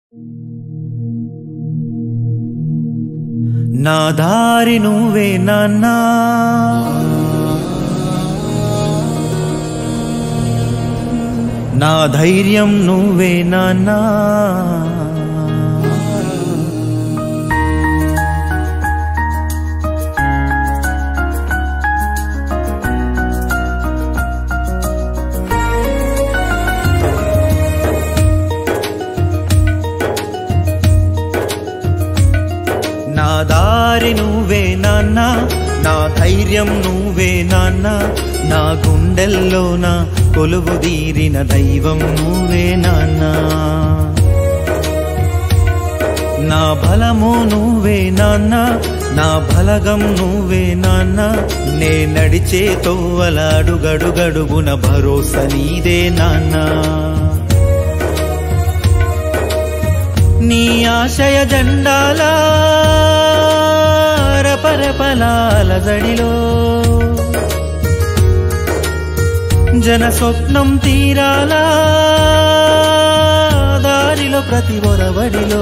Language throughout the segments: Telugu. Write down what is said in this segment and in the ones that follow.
నా దారి నువ్వే నాన్నా నా ధైర్యం నువ్వే నాన్నా నా దారి నువ్వే నాన్న నా ధైర్యం నువ్వే నాన్న నా గుండెల్లో నా కొలువు తీరిన దైవం నువ్వే నాన్న నా బలము నువ్వే నాన్న నా బలగం నువ్వే నాన్న నే నడిచే తోవల అడుగడుగడుగున భరోసా నీదే నాన్నా నీ ఆశయ జెండాల రపరపలాల జడిలో జన స్వప్నం తీరాల దారిలో ప్రతి ఒరవడిలో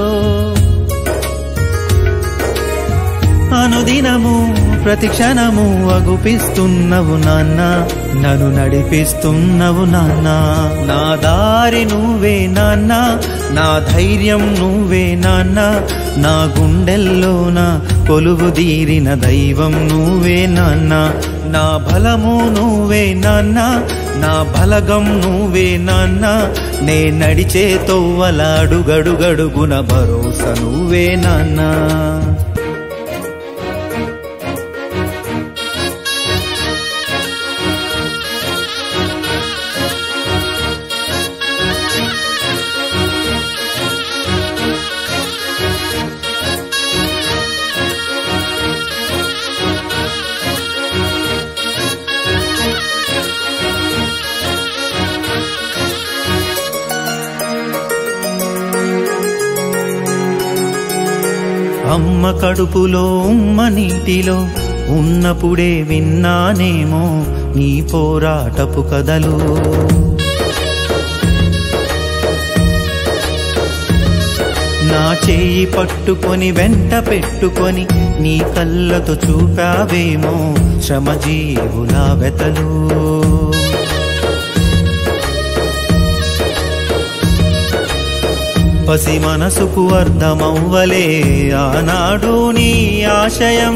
అనుదినము ప్రతి క్షణము అగుపిస్తున్నవు నాన్న నన్ను నడిపిస్తున్నవు నాన్న నా దారి నువ్వే నాన్న నా ధైర్యం నువ్వే నాన్న నా గుండెల్లో నా కొలువు తీరిన దైవం నువ్వే నాన్న నా బలము నువ్వే నాన్న నా బలగం నువ్వే నాన్న నే నడిచే తోవల అడుగడుగడుగున భరోసా నువ్వే నాన్నా అమ్మ కడుపులో ఉమ్మ నీటిలో ఉన్నప్పుడే విన్నానేమో నీ పోరాటపు కథలు నా చేయి పట్టుకొని వెంట పెట్టుకొని నీ కళ్ళతో చూపావేమో శ్రమజీవుల వెతలు పసి మనసుకు అర్థమవ్వలే ఆనాడు నీ ఆశయం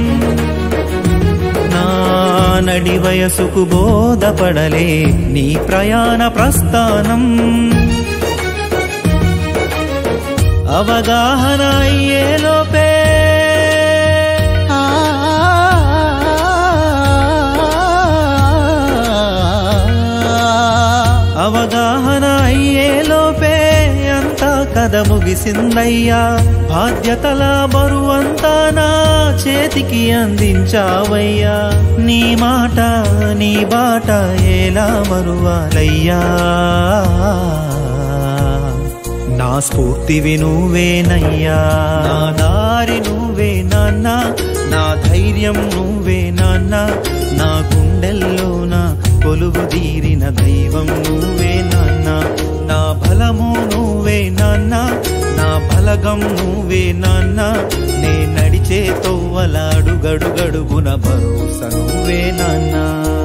నా నడి వయసుకు బోధపడలే నీ ప్రయాణ ప్రస్థానం అవగాహన అయ్యేలోపే అవగాహన అయ్యేలోపే అంతా కథ ముగిసిందయ్యా బాధ్యతల బరువంతా నా చేతికి అందించావయ్యా నీ మాట నీ బాట ఎలా మరువాలయ్యా నా స్ఫూర్తివి నువ్వేనయ్యా నా దారి నువ్వే నాన్న నా ధైర్యం నువ్వే నాన్న నా గుండెల్లో నా కొలువు తీరిన దైవం నువ్వే నాన్న నా బలము నువ్వే నాన్న నా బలగం నువ్వే నాన్న నే నడిచే తోవల అడుగడుగడుగున భరోసా నువ్వే నాన్నా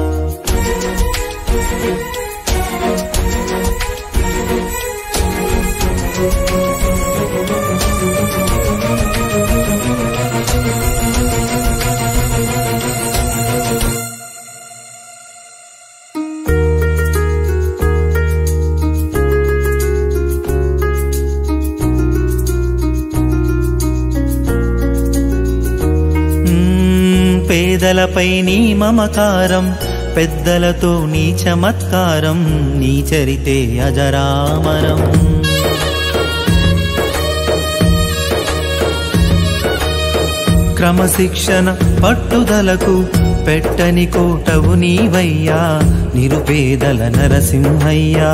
మ్మ్, పేదలపై నీ మమకారం పెద్దలతో నీ చమత్కారం నీ చరితే అజరామరం క్రమశిక్షణ పట్టుదలకు పెట్టని కోటవు నీవయ్యా నిరుపేదల నరసింహయ్యా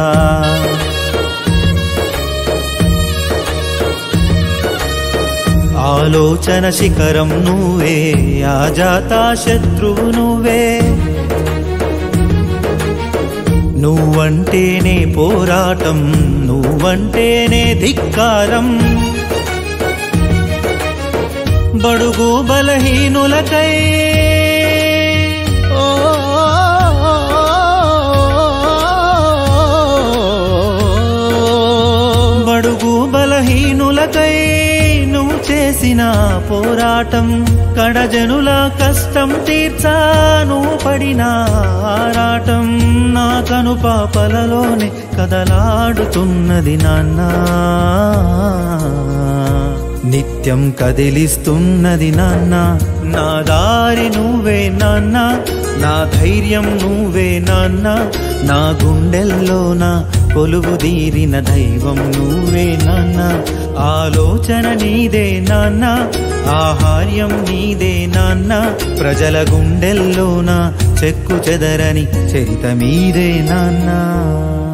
ఆలోచన శిఖరం నువ్వే ఆజాత శత్రువు నువ్వే నువ్వంటేనే పోరాటం నువ్వంటేనే ధిక్కారం బడుగు బలహీనులకై ఓ బడుగు బలహీనులకై నువ్వు చేసిన పోరాటం కడజనుల కష్టం తీర్చా నువ్వు పడిన ఆరాటం నా కను పాపలలోనే కదలాడుతున్నది నాన్నా నిత్యం కదిలిస్తున్నది నాన్న నా దారి నువ్వే నాన్న నా ధైర్యం నువ్వే నాన్న నా గుండెల్లో నా కొలువు తీరిన దైవం నువ్వే నాన్న ఆలోచన నీదే నాన్న ఆహార్యం నీదే నాన్న ప్రజల గుండెల్లో నా చెక్కు చెదరని చరిత మీదే నాన్నా